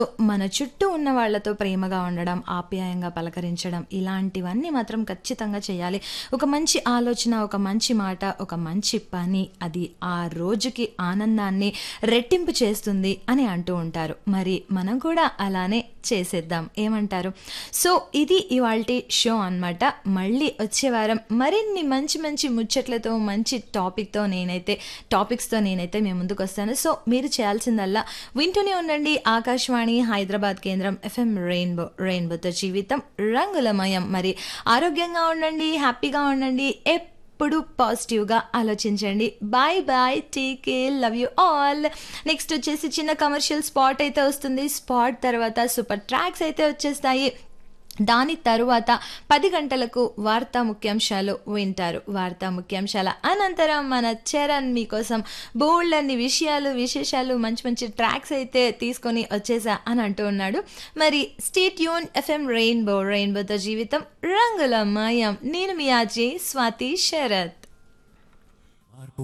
మన చుట్టూ ఉన్న వాళ్ళతో ప్రేమగా ఉండడం, ఆప్యాయంగా పలకరించడం ఇలాంటివన్నీ మాత్రం ఖచ్చితంగా చేయాలి. ఒక మంచి ఆలోచన, ఒక మంచి మాట, ఒక మంచి పని అది ఆ రోజుకి ఆనందాన్ని రెట్టింపు చేస్తుంది అని అంటూ ఉంటారు. మరి మనం కూడా అలానే చేసేద్దాం. ఏమంటారు? సో, ఇది ఇవాల్టి షో అన్నమాట. మళ్ళీ వచ్చే వారం మరిన్ని మంచి మంచి ముచ్చట్లతో, మంచి టాపిక్‌తో నేనైతే టాపిక్స్‌తో నేనైతే మీ ముందుకొస్తాను. సో, మీరు చేయాల్సిందల్లా వింటూనే ఉండండి ఆకాశవాణి హైదరాబాద్ కేంద్రం ఎఫ్ఎం రెయిన్బో. రెయిన్బోతో జీవితం రంగులమయం. మరి ఆరోగ్యంగా ఉండండి, హ్యాపీగా ఉండండి. ఎప్పుడు పాజిటివ్‌గా ఆలోచించండి. Bye bye. Take care. Love you all. Next వచ్చేసి చిన్న కమర్షియల్ స్పాట్ అయితే వస్తుంది. స్పాట్ తర్వాత సూపర్ ట్రాక్స్ అయితే వచ్చేస్తాయి. దాని తరువాత 10 గంటలకు వార్తా ముఖ్యాంశాలు వింటారు. వార్తా ముఖ్యాంశాల అనంతరం మన చరణ్ మీకోసం బోలెడన్ని విషయాలు, విశేషాలు మంచి మంచి ట్రాక్స్ అయితే తీసుకొని వచ్చేసా అని అంటూ ఉన్నాడు. మరి స్టే ట్యూన్ ఎఫ్ఎం రెయిన్బో. రెయిన్బోతో జీవితం రంగులమయం. నేను మీ ఆర్జే స్వాతి శరత్.